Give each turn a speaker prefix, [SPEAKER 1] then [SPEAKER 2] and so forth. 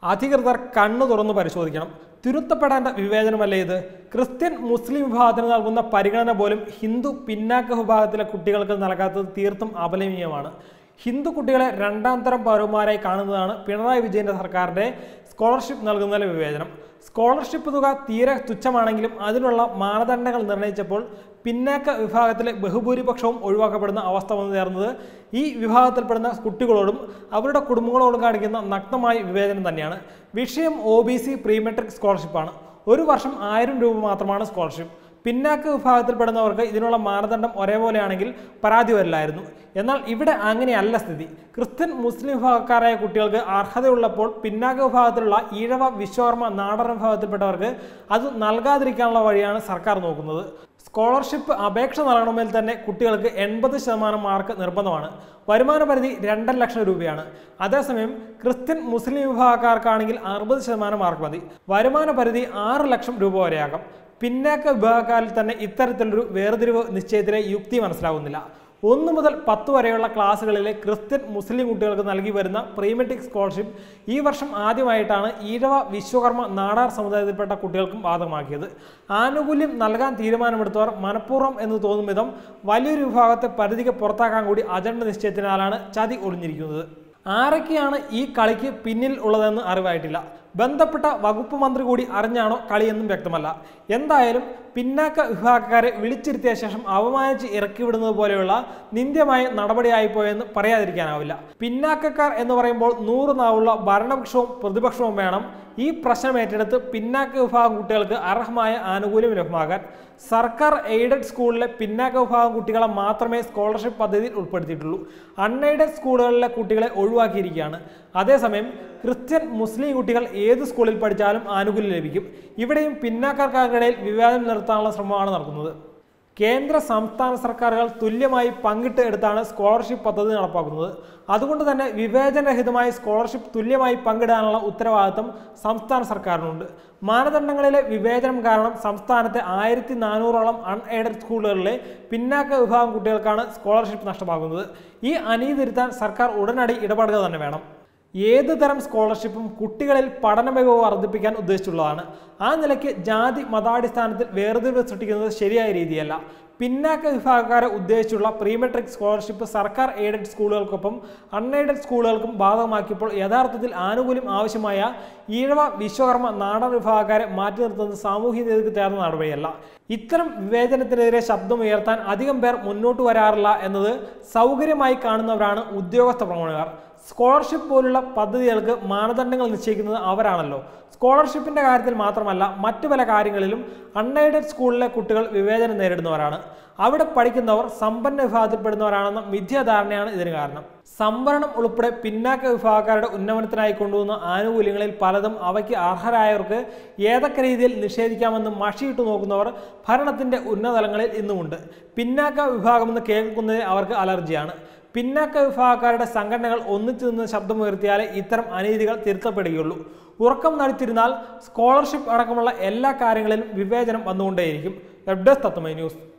[SPEAKER 1] അധികൃതർ കണ്ണു തുറന്ന് പരിശോധിക്കണം തിരുത്തപ്പെടേണ്ട വിവേചനമല്ലേ ഇത് ക്രിസ്ത്യൻ മുസ്ലിം വിഭാഗത്തിന് നൽകുന്ന പരിഗണന പോലും ഹിന്ദു പിന്നാക്ക വിഭാഗത്തിലെ കുട്ടികൾക്ക് നൽകാത്തത് തീർത്തും അപലപനീയമാണ് ഹിന്ദു കുട്ടികളെ രണ്ടാം തരം പൗരന്മാരായി കാണുന്നതാണ് പിണറായി വിജയന്റെ സർക്കാരിന്റെ സ്കോളർഷിപ്പ് നൽകുന്നതിലെ വിവേചനം സ്കോളർഷിപ്പ് തുക തീരെ തുച്ഛമാണെങ്കിലും അതിനുള്ള മാനദണ്ഡങ്ങൾ നിർണ്ണയിച്ചപ്പോൾ പിന്നാക്ക വിഭാഗത്തിലെ ബഹുഭൂരിപക്ഷവും ഒഴിവാക്കപ്പെടുന്ന അവസ്ഥ വന്നു ചേർന്നത് ഈ വിഭാഗത്തിൽപ്പെടുന്ന കുട്ടികളോടും അവരുടെ കുടുംബങ്ങളോടും കാണിക്കുന്ന നഗ്നമായ വിവേചനം തന്നെയാണ് വിഷയം ഒ ബി സി പ്രീമെട്രിക് സ്കോളർഷിപ്പാണ് ഒരു വർഷം ആയിരം രൂപ മാത്രമാണ് സ്കോളർഷിപ്പ് പിന്നാക്ക വിഭാഗത്തിൽപ്പെടുന്നവർക്ക് ഇതിനുള്ള മാനദണ്ഡം ഒരേപോലെയാണെങ്കിൽ പരാതി വരില്ലായിരുന്നു എന്നാൽ ഇവിടെ അങ്ങനെയല്ല സ്ഥിതി ക്രിസ്ത്യൻ മുസ്ലിം വിഭാഗക്കാരായ കുട്ടികൾക്ക് അർഹതയുള്ളപ്പോൾ പിന്നാക്ക വിഭാഗത്തിലുള്ള ഈഴവ വിശ്വകർമ്മ നാടൻ വിഭാഗത്തിൽപ്പെട്ടവർക്ക് അത് നൽകാതിരിക്കാനുള്ള വഴിയാണ് സർക്കാർ നോക്കുന്നത് സ്കോളർഷിപ്പ് അപേക്ഷ നൽകണമെങ്കിൽ തന്നെ കുട്ടികൾക്ക് എൺപത് ശതമാനം മാർക്ക് നിർബന്ധമാണ് വരുമാന പരിധി രണ്ടര ലക്ഷം രൂപയാണ് അതേസമയം ക്രിസ്ത്യൻ മുസ്ലിം വിഭാഗക്കാർക്കാണെങ്കിൽ അറുപത് ശതമാനം മാർക്ക് മതി വരുമാന പരിധി ആറ് ലക്ഷം രൂപ വരെയാകാം പിന്നാക്ക വിഭാഗക്കാരിൽ തന്നെ ഇത്തരത്തിലൊരു വേർതിരിവ് നിശ്ചയത്തിലെ യുക്തി മനസ്സിലാവുന്നില്ല ഒന്ന് മുതൽ പത്ത് വരെയുള്ള ക്ലാസ്സുകളിലെ ക്രിസ്ത്യൻ മുസ്ലിം കുട്ടികൾക്ക് നൽകി വരുന്ന പ്രീമെട്രിക് സ്കോളർഷിപ്പ് ഈ വർഷം ആദ്യമായിട്ടാണ് ഈഴവ വിശ്വകർമ്മ നാടാർ സമുദായത്തിൽപ്പെട്ട കുട്ടികൾക്കും ബാധകമാക്കിയത് ആനുകൂല്യം നൽകാൻ തീരുമാനമെടുത്തവർ മനഃപൂർവ്വം എന്ന് തോന്നും വിധം വലിയൊരു വിഭാഗത്തെ പരിധിക്ക് പുറത്താക്കാൻ കൂടി അജണ്ട നിശ്ചയത്തിനാലാണ് ചതി ഒളിഞ്ഞിരിക്കുന്നത് ആരൊക്കെയാണ് ഈ കളിക്ക് പിന്നിൽ ഉള്ളതെന്ന് അറിവായിട്ടില്ല ബന്ധപ്പെട്ട വകുപ്പ് മന്ത്രി കൂടി അറിഞ്ഞാണോ കളിയെന്നും വ്യക്തമല്ല എന്തായാലും പിന്നാക്ക വിഭാഗക്കാരെ വിളിച്ചിരുത്തിയ ശേഷം അവമാനിച്ച് ഇറക്കിവിടുന്നത് പോലെയുള്ള നിന്ദ്യമായ നടപടിയായിപ്പോയെന്ന് പറയാതിരിക്കാനാവില്ല പിന്നാക്കക്കാർ എന്ന് പറയുമ്പോൾ നൂറ് നാവുള്ള ഭരണപക്ഷവും പ്രതിപക്ഷവും വേണം ഈ പ്രശ്നം ഏറ്റെടുത്ത് പിന്നാക്ക വിഭാഗം കുട്ടികൾക്ക് അർഹമായ ആനുകൂല്യം ലഭ്യമാകാൻ സർക്കാർ എയ്ഡഡ് സ്കൂളിലെ പിന്നാക്ക വിഭാഗം കുട്ടികളെ മാത്രമേ സ്കോളർഷിപ്പ് പദ്ധതിയിൽ ഉൾപ്പെടുത്തിയിട്ടുള്ളൂ അൺഎയ്ഡഡ് സ്കൂളുകളിലെ കുട്ടികളെ ഒഴിവാക്കിയിരിക്കുകയാണ് അതേസമയം ക്രിസ്ത്യൻ മുസ്ലിം കുട്ടികൾ ഏത് സ്കൂളിൽ പഠിച്ചാലും ആനുകൂല്യം ലഭിക്കും ഇവിടെയും പിന്നാക്കർക്കാർക്കിടയിൽ വിവാദം നിർത്താനുള്ള ശ്രമമാണ് നടക്കുന്നത് കേന്ദ്ര സംസ്ഥാന സർക്കാരുകൾ തുല്യമായി പങ്കിട്ട് എടുത്താണ് സ്കോളർഷിപ്പ് പദ്ധതി നടപ്പാക്കുന്നത് അതുകൊണ്ട് തന്നെ വിവേചനരഹിതമായി സ്കോളർഷിപ്പ് തുല്യമായി പങ്കിടാനുള്ള ഉത്തരവാദിത്തം സംസ്ഥാന സർക്കാരിനുണ്ട് മാനദണ്ഡങ്ങളിലെ വിവേചനം കാരണം സംസ്ഥാനത്തെ ആയിരത്തി നാനൂറോളം അൺഎയ്ഡഡ് സ്കൂളുകളിലെ പിന്നാക്ക വിഭാഗം കുട്ടികൾക്കാണ് സ്കോളർഷിപ്പ് നഷ്ടമാകുന്നത് ഈ അനീതി തിരുത്താൻ സർക്കാർ ഉടനടി ഇടപെടുക തന്നെ വേണം ഏത് തരം സ്കോളർഷിപ്പും കുട്ടികളിൽ പഠന മികവ് വർദ്ധിപ്പിക്കാൻ ഉദ്ദേശിച്ചുള്ളതാണ് ആ നിലയ്ക്ക് ജാതി മതാടിസ്ഥാനത്തിൽ വേർതിരിവ് സൃഷ്ടിക്കുന്നത് ശരിയായ രീതിയല്ല പിന്നാക്ക വിഭാഗക്കാരെ ഉദ്ദേശിച്ചുള്ള പ്രീമെട്രിക് സ്കോളർഷിപ്പ് സർക്കാർ എയ്ഡഡ് സ്കൂളുകൾക്കൊപ്പം അൺഎയ്ഡഡ് സ്കൂളുകൾക്കും ബാധകമാക്കിയപ്പോൾ യഥാർത്ഥത്തിൽ ആനുകൂല്യം ആവശ്യമായ ഈഴവ വിശ്വകർമ്മ നാടൻ വിഭാഗക്കാരെ മാറ്റി നിർത്തുന്നത് സാമൂഹ്യ നീതിക്ക് ചേർന്ന നടപടിയല്ല ഇത്തരം വിവേചനത്തിനെതിരെ ശബ്ദമുയർത്താൻ അധികം പേർ മുന്നോട്ട് വരാറില്ല എന്നത് സൗകര്യമായി കാണുന്നവരാണ് ഉദ്യോഗസ്ഥ പ്രമുഖർ സ്കോളർഷിപ്പ് പോലുള്ള പദ്ധതികൾക്ക് മാനദണ്ഡങ്ങൾ നിശ്ചയിക്കുന്നത് അവരാണല്ലോ സ്കോളർഷിപ്പിന്റെ കാര്യത്തിൽ മാത്രമല്ല മറ്റു പല കാര്യങ്ങളിലും അൺഎയ്ഡഡ് സ്കൂളിലെ കുട്ടികൾ വിവേചനം നേരിടുന്നവരാണ് അവിടെ പഠിക്കുന്നവർ സമ്പന്ന വിഭാഗത്തിൽപ്പെടുന്നവരാണെന്ന മിഥ്യാധാരണയാണ് ഇതിന് കാരണം സംവരണം ഉൾപ്പെടെ പിന്നാക്ക വിഭാഗക്കാരുടെ ഉന്നമനത്തിനായി കൊണ്ടുവന്ന ആനുകൂല്യങ്ങളിൽ പലതും അവയ്ക്ക് അർഹരായവർക്ക് ഏതൊക്കെ രീതിയിൽ നിഷേധിക്കാമെന്ന് മഷിയിട്ട് നോക്കുന്നവർ ഭരണത്തിന്റെ ഉന്നതലങ്ങളിൽ ഇന്നുമുണ്ട് പിന്നാക്ക വിഭാഗമെന്ന് കേൾക്കുന്നതിൽ അവർക്ക് അലർജിയാണ് പിന്നാക്ക വിഭാഗക്കാരുടെ സംഘടനകൾ ഒന്നിച്ചു നിന്ന് ശബ്ദമുയർത്തിയാലേ ഇത്തരം അനീതികൾ തിരുത്തപ്പെടുകയുള്ളൂ ഉറക്കം നടിച്ചിരുന്നാൽ സ്കോളർഷിപ്പ് അടക്കമുള്ള എല്ലാ കാര്യങ്ങളിലും വിവേചനം വന്നുകൊണ്ടേയിരിക്കും വെബ് ഡെസ്ക് തത്വമൈ ന്യൂസ്